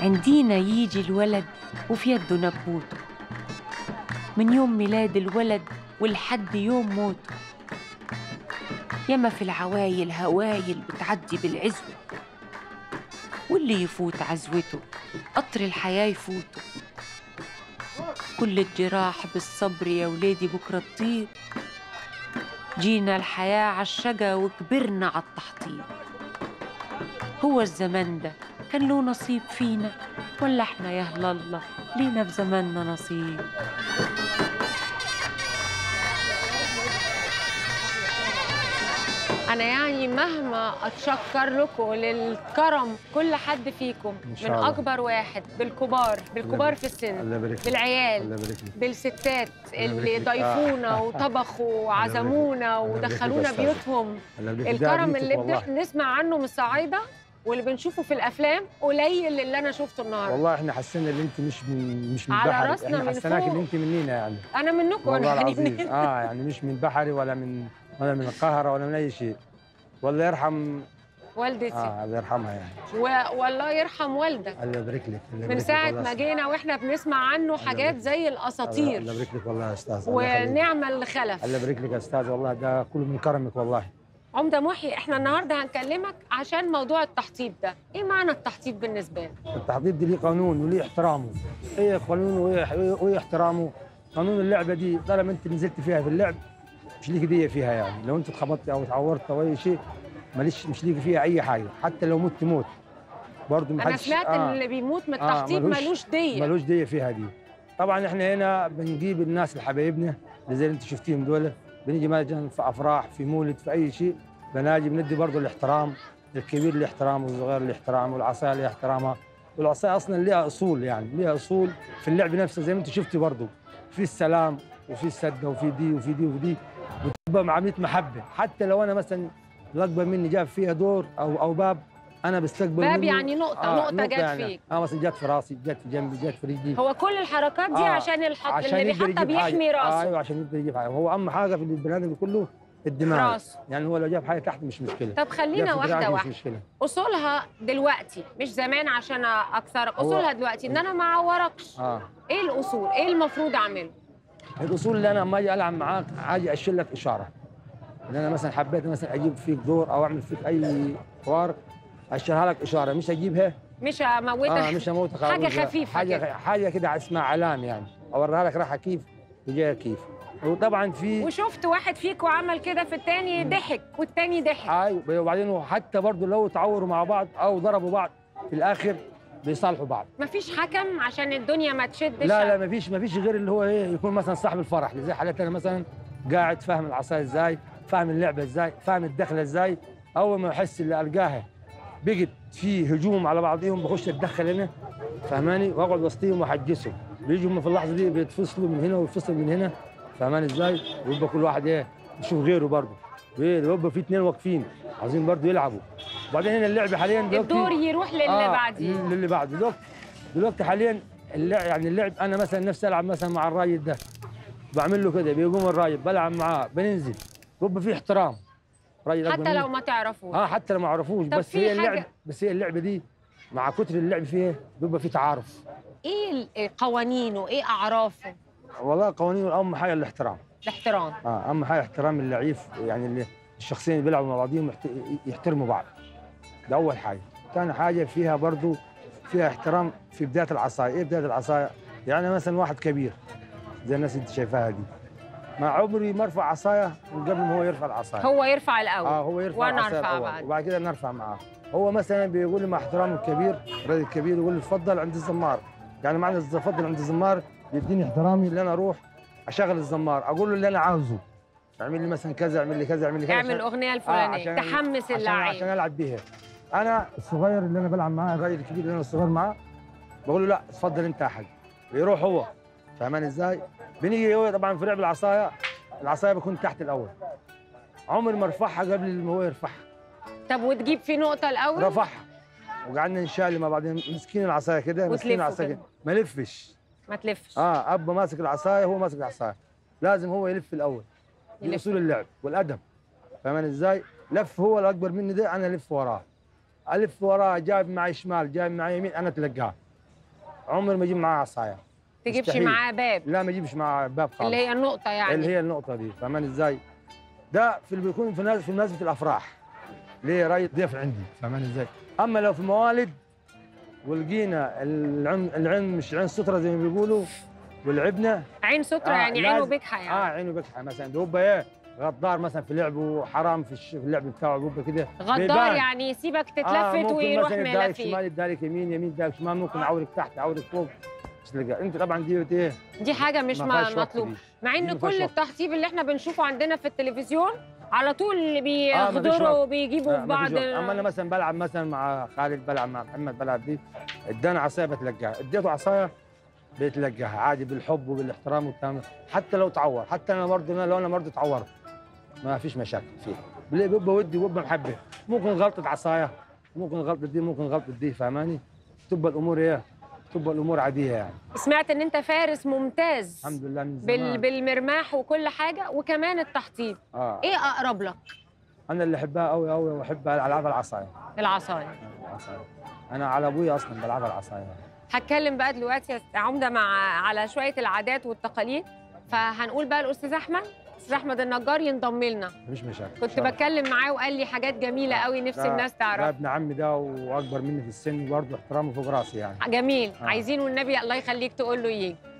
عندينا يجي الولد وفي يده نبوته من يوم ميلاد الولد ولحد يوم موته ياما في العوايل هوايل بتعدي بالعزوة واللي يفوت عزوته قطر الحياة يفوته كل الجراح بالصبر يا ولادي بكرة تطير جينا الحياة عالشقا وكبرنا عالتحطيم هو الزمان ده كان له نصيب فينا ولا احنا يا هلا الله لينا في زماننا نصيب انا يعني مهما اتشكر لكم للكرم كل حد فيكم إن من شاء الله. اكبر واحد بالكبار بالكبار في السن الله يبارك فيك بالعيال الله يبارك فيك بالستات اللي يبارك فيك. ضيفونا آه. وطبخوا يبارك وعزمونا الله يبارك فيك ودخلونا يا أستاذة. بيوتهم الله يبارك فيك. ده الكرم عديتك اللي والله. بنسمع عنه من الصعايده واللي بنشوفه في الافلام قليل اللي انا شفته النهارده والله احنا حسينا ان انت مش من مش من على بحري راسنا احنا من حسيناك فوق. ان انت منينا يعني انا منكم والله انا العظيم يعني اه يعني مش من بحري ولا من ولا من القاهره ولا من اي شيء والله يرحم والدتي اه الله يرحمها يعني و- والله يرحم والدك الله يبارك لك الله من يبارك لك ساعه والله. ما جينا واحنا بنسمع عنه حاجات يبارك زي الله الاساطير الله يبارك لك والله يا استاذ الله يخليك. ونعمه اللي خلف الله يبارك لك يا استاذ والله ده كله من كرمك والله عمده محي احنا النهارده هنكلمك عشان موضوع التحطيب ده ايه معنى التحطيب بالنسبه لك التحضير دي ليه قانون وليه احترامه ايه قانون وايه وايه احترامه قانون اللعبه دي طالما انت نزلت فيها في اللعب مش ليك ديه فيها يعني لو انت اتخبطت او اتعورت او اي شيء ماليش مش ليك فيها اي حاجه حتى لو مت موت برضه انا محدش سمعت آه. ان اللي بيموت من آه، التحطيب ملوش- ملوش ديه ملوش ديه فيها دي طبعا احنا هنا بنجيب الناس الحبايبنا اللي زي اللي انت شفتيهم دول بنيجي مثلا في افراح في مولد في اي شيء بناجي بندي برضه الاحترام الكبير له احترامه والصغير له احترامه والعصايه لها احترامها والعصايه اصلا لها اصول يعني لها اصول في اللعب نفسه زي ما انت شفتي برضه في السلام وفي السده وفي دي وفي دي وفي دي وتبقى معامله محبه حتى لو انا مثلا الاكبر مني جاب فيها دور او او باب انا بستقبل باب منه يعني نقطه نقطه جت يعني. فيك اه مثلا جت في راسي جت في جنبي جت في رجلي هو كل الحركات دي آه، عشان الحط عشان اللي يقدر بيحطها يجيب حاجة. بيحمي راسه ايوه عشان يقدر يجيب حاجه هو اهم حاجه في البني ادم كله الدماغ راسه يعني هو لو جاب حاجه تحت مش مشكله طب خلينا جاب في دراعك واحده مش واحده مشكله اصولها دلوقتي مش زمان عشان اكسرك هو- اصولها دلوقتي ان انا ما اعوركش اه ايه الاصول ايه المفروض اعمله الاصول اللي انا لما اجي العب معاك اجي اشيل لك اشاره ان انا مثلا حبيت مثلا اجيب فيك دور او اعمل فيك اي حوار اشيلها لك اشاره مش اجيبها مش هموتك اه مش هموتك حاجة أقول- خفيفة حاجه كده. حاجه كده اسمها علام يعني اوريها لك رايحه كيف وجايه كيف وطبعا في وشفت واحد فيكم عمل كده في التاني ضحك والتاني ضحك ايوه وبعدين حتى برضه لو تعوروا مع بعض او ضربوا بعض في الاخر بيصالحوا بعض مفيش حكم عشان الدنيا ما تشدش لا لا ما فيش ما فيش غير اللي هو ايه يكون مثلا صاحب الفرح زي حالتي انا مثلا قاعد فاهم العصايه ازاي فاهم اللعبه ازاي فاهم الدخله ازاي اول ما احس اللي القاها بقت في هجوم على بعضهم بخش اتدخل هنا فهماني واقعد وسطيهم واحجزهم بيجوا هم في اللحظه دي بيتفصلوا من هنا ويتفصلوا من هنا فهماني ازاي ويبقى كل واحد ايه يشوف غيره برضه ويبقى في اثنين واقفين عايزين برضه يلعبوا وبعدين هنا اللعبه حاليا دلوقتي الدور يروح للي آه، بعديه للي بعده دلوقتي دلوقتي حاليا اللعب يعني اللعب انا مثلا نفسي العب مثلا مع الرايد ده بعمل له كده بيقوم الرايد بلعب معاه بننزل بيبقى في احترام رايد أكبر حتى لو مني. ما تعرفوش اه حتى لو ما عرفوش طب بس في هي اللعب حاجة- بس هي اللعبه دي مع كتر اللعب فيها بيبقى في تعارف ايه ال- قوانينه ايه اعرافه والله قوانين اهم حاجه الاحترام الاحترام اه اهم حاجه احترام اللعيب يعني اللي الشخصين اللي بيلعبوا مع بعضهم يحت- يحترموا بعض ده اول حاجه ثاني حاجه فيها برضو فيها احترام في بدايه العصايه ايه بدايه العصايه يعني مثلا واحد كبير زي الناس اللي انت شايفاها دي مع عمري ما ارفع عصايه من قبل ما هو يرفع العصايه هو يرفع الاول اه هو يرفع وأنا العصايه أرفع الأول بعد. وبعد كده نرفع معاه هو مثلا بيقول لي مع احترامه الكبير الراجل الكبير يقول لي اتفضل عند الزمار يعني معنى اتفضل عند الزمار يديني احترامي اللي انا اروح اشغل الزمار اقول له اللي انا عاوزه اعمل لي مثلا كذا اعمل لي كذا اعمل لي كذا اعمل عشان- الاغنيه آه، الفلانيه عشان- تحمس عشان, عشان اللعيب العب بيها انا الصغير اللي انا بلعب معاه الراجل الكبير اللي انا الصغير معاه بقول له لا اتفضل انت يا حاج يروح هو فاهمان ازاي؟ بنيجي هو طبعا في لعب العصايه العصايه بكون تحت الاول عمري ما ارفعها قبل ما هو يرفعها طب وتجيب في نقطه الاول رفعها وقعدنا نشال مع بعضين مسكين العصايه كده مسكين وتلفوا العصايه كده. كده ما لفش ما تلفش اه ابا ماسك العصايه هو ماسك العصايه لازم هو يلف الاول دي يلف. اصول اللعب والادب فاهمان ازاي؟ لف هو الاكبر مني ده انا الف وراه الف وراه جايب معي شمال جايب معي يمين انا اتلقاه عمري ما اجيب معاه عصايه تجيبش مستحيل. معاه باب لا ما اجيبش معاه باب خالص اللي هي النقطه يعني اللي هي النقطه دي فاهمان ازاي ده في اللي بيكون في ناس في مناسبه الافراح ليه راي ضيف عندي فاهمان ازاي اما لو في موالد ولقينا العين العين مش عين ستره زي ما بيقولوا ولعبنا عين سترة آه، يعني عينه لازم- بكحه اه يعني عينه بكحه مثلا ده هو ايه غدار مثلا في لعبه حرام في, الش... في اللعب بتاعه بيبقى كده غدار بيبان. يعني يسيبك تتلفت ممكن ويروح مثلا يدارك ملفي شمال يدارك يمين يمين يدارك شمال ممكن اعورك تحت اعورك فوق مش تلقى انت طبعا دي ايه دي حاجه مش ما ما فيهاش وقت مطلوبه دي. مع دي ان ما فيهاش كل وقت. التحطيب اللي احنا بنشوفه عندنا في التلفزيون على طول اللي آه، مفيش بيغدروا وقت. وبيجيبوا آه، في ما بعض فيش وقت. اما انا مثلا بلعب مثلا مع خالد بلعب مع محمد بلعب دي ادانا عصايه بتلقاها اديته عصايه بيتلقاها عادي بالحب وبالاحترام والكلام ده. حتى لو تعور حتى انا برضه أنا لو انا برضه تعورت ما فيش مشاكل فيه ليه بيبقى ودي وبيبقى محبه ممكن غلطه عصايه ممكن غلطه دي ممكن غلطه دي فاهماني تبقى الامور ايه تبقى الامور عاديه يعني سمعت ان انت فارس ممتاز الحمد لله من بال... زمان بالمرماح وكل حاجه وكمان التحطيب اه ايه اقرب لك انا اللي احبها قوي قوي واحب العاب العصايه العصايه العصايه انا على ابويا اصلا بلعبها العصايه هتكلم بقى دلوقتي يا أستاذ عمده مع على شويه العادات والتقاليد فهنقول بقى الاستاذ احمد استاذ احمد النجار ينضم لنا مفيش مشاكل كنت شرف. بتكلم معاه وقال لي حاجات جميله قوي نفسي ده- الناس ده تعرف ابن عمي ده واكبر مني في السن وبرضه احترامه فوق راسي يعني جميل آه. عايزين والنبي الله يخليك تقول له يجي